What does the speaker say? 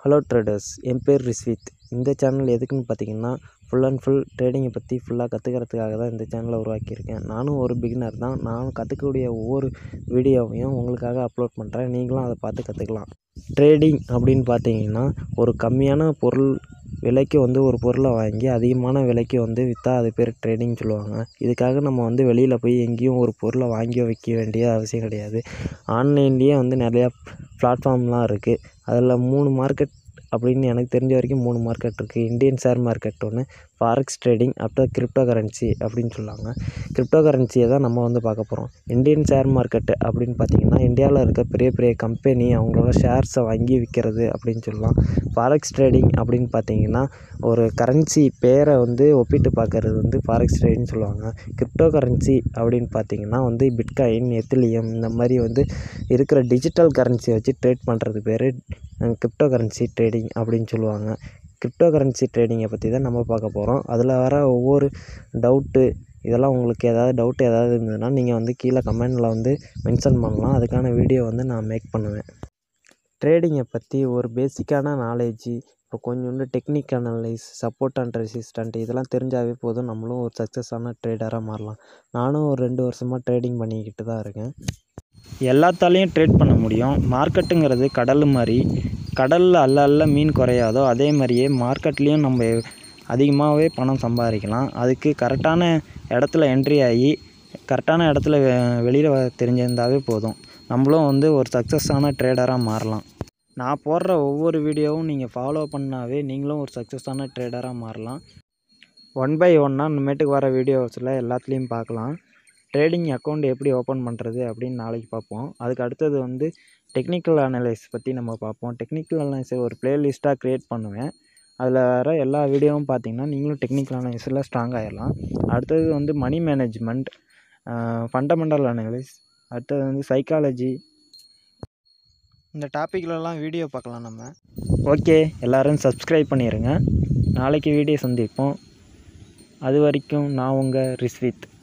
hello traders என் பேர் ரிஸ்வித் இந்த channel எதுக்குன்னு பார்த்தீங்கன்னா ஃபுல் அண்ட் ஃபுல் ட்ரேடிங்கை பற்றி ஃபுல்லாக கற்றுக்கிறதுக்காக தான் இந்த சேனலை உருவாக்கியிருக்கேன் நானும் ஒரு பிகினர் தான் நான் கற்றுக்கக்கூடிய ஒவ்வொரு வீடியோவையும் உங்களுக்காக அப்லோட் பண்ணுறேன் நீங்களும் அதை பார்த்து கற்றுக்கலாம் ட்ரேடிங் அப்படின்னு பார்த்தீங்கன்னா ஒரு கம்மியான பொருள் விலைக்கு வந்து ஒரு பொருளை வாங்கி அதிகமான விலைக்கு வந்து விற்றா அது பேர் ட்ரேடிங் சொல்லுவாங்க இதுக்காக நம்ம வந்து வெளியில் போய் எங்கேயும் ஒரு பொருளை வாங்கி வைக்க வேண்டிய அவசியம் கிடையாது ஆன்லைன்லேயே வந்து நிறையா பிளாட்ஃபார்ம்லாம் இருக்குது அதில் மூணு மார்க்கெட் அப்படின்னு எனக்கு தெரிஞ்ச வரைக்கும் மூணு மார்க்கெட் இருக்குது இந்தியன் ஷேர் மார்க்கெட் ஒன்று ஃபாரெக்ஸ் ட்ரேடிங் அப்புறம் கிரிப்டோ கரன்சி அப்படின்னு சொல்லுவாங்க கிரிப்டோ கரன்சியை தான் நம்ம வந்து பார்க்க போகிறோம் இந்தியன் ஷேர் மார்க்கெட்டு அப்படின்னு பார்த்தீங்கன்னா இந்தியாவில் இருக்க பெரிய பெரிய கம்பெனி அவங்களோட ஷேர்ஸை வாங்கி விற்கிறது அப்படின்னு சொல்லலாம் ஃபாரெக்ஸ் ட்ரேடிங் அப்படின்னு பார்த்தீங்கன்னா ஒரு கரன்சி பேரை வந்து ஒப்பிட்டு பார்க்கறது வந்து ஃபாரெக்ஸ் ட்ரேடிங் சொல்லுவாங்க கிரிப்டோ கரன்சி அப்படின்னு பார்த்தீங்கன்னா வந்து பிட்காயின் எத்திலியம் இந்த மாதிரி வந்து இருக்கிற டிஜிட்டல் கரன்சியை வச்சு ட்ரேட் பண்ணுறது பேர் கிரிப்டோ கரன்சி ட்ரேடிங் அப்படின்னு சொல்லுவாங்க கிரிப்டோ கரன்சி ட்ரேடிங்கை பற்றி தான் நம்ம பார்க்க போகிறோம் அதில் வர ஒவ்வொரு டவுட்டு இதெல்லாம் உங்களுக்கு ஏதாவது டவுட் ஏதாவது இருந்ததுன்னா நீங்கள் வந்து கீழே கமெண்டில் வந்து மென்ஷன் பண்ணலாம் அதுக்கான வீடியோ வந்து நான் மேக் பண்ணுவேன் ட்ரேடிங்கை பற்றி ஒரு பேசிக்கான நாலேஜு இப்போ கொஞ்சோண்டு technique analyse support and resistant இதெல்லாம் தெரிஞ்சாவே போதும் நம்மளும் ஒரு சக்ஸஸான ட்ரேடராக மாறலாம் நானும் ஒரு ரெண்டு வருஷமாக ட்ரேடிங் பண்ணிக்கிட்டு தான் இருக்கேன் எல்லாத்தாலையும் ட்ரேட் பண்ண முடியும் மார்க்கெட்டுங்கிறது கடல் மாதிரி கடலில் அல்ல அல்ல மீன் குறையாதோ அதே மாதிரியே மார்க்கெட்லேயும் நம்ம அதிகமாகவே பணம் சம்பாதிக்கலாம் அதுக்கு கரெக்டான இடத்துல என்ட்ரி ஆகி கரெக்டான இடத்துல வெளியில் தெரிஞ்சிருந்தாவே போதும் நம்மளும் வந்து ஒரு சக்ஸஸான ட்ரேடராக மாறலாம் நான் போடுற ஒவ்வொரு வீடியோவும் நீங்கள் ஃபாலோ பண்ணாவே நீங்களும் ஒரு சக்ஸஸான ட்ரேடராக மாறலாம் ஒன் பை ஒன்னாக இனிமேட்டுக்கு வர வீடியோஸில் எல்லாத்துலேயும் பார்க்கலாம் ட்ரேடிங் அக்கௌண்ட் எப்படி ஓப்பன் பண்ணுறது அப்படின்னு நாளைக்கு பார்ப்போம் அதுக்கு அடுத்தது வந்து டெக்னிக்கல் அனலைஸ் பற்றி நம்ம பார்ப்போம் டெக்னிக்கல் அனலைஸ் ஒரு ப்ளேலிஸ்ட்டாக க்ரியேட் பண்ணுவேன் அதில் வர எல்லா வீடியோவும் பார்த்தீங்கன்னா நீங்களும் டெக்னிக்கல் அனலைஸில் ஸ்ட்ராங் ஆகிடலாம் அடுத்தது வந்து மணி மேனேஜ்மெண்ட் ஃபண்டமெண்டல் அனலைஸ் அடுத்தது வந்து சைக்காலஜி இந்த டாப்பிக்லலாம் வீடியோ பார்க்கலாம் நம்ம ஓகே எல்லோரும் சப்ஸ்கிரைப் பண்ணிடுங்க நாளைக்கு வீடியோ சந்திப்போம் அது வரைக்கும் நான் உங்கள் ரிஸ்வித்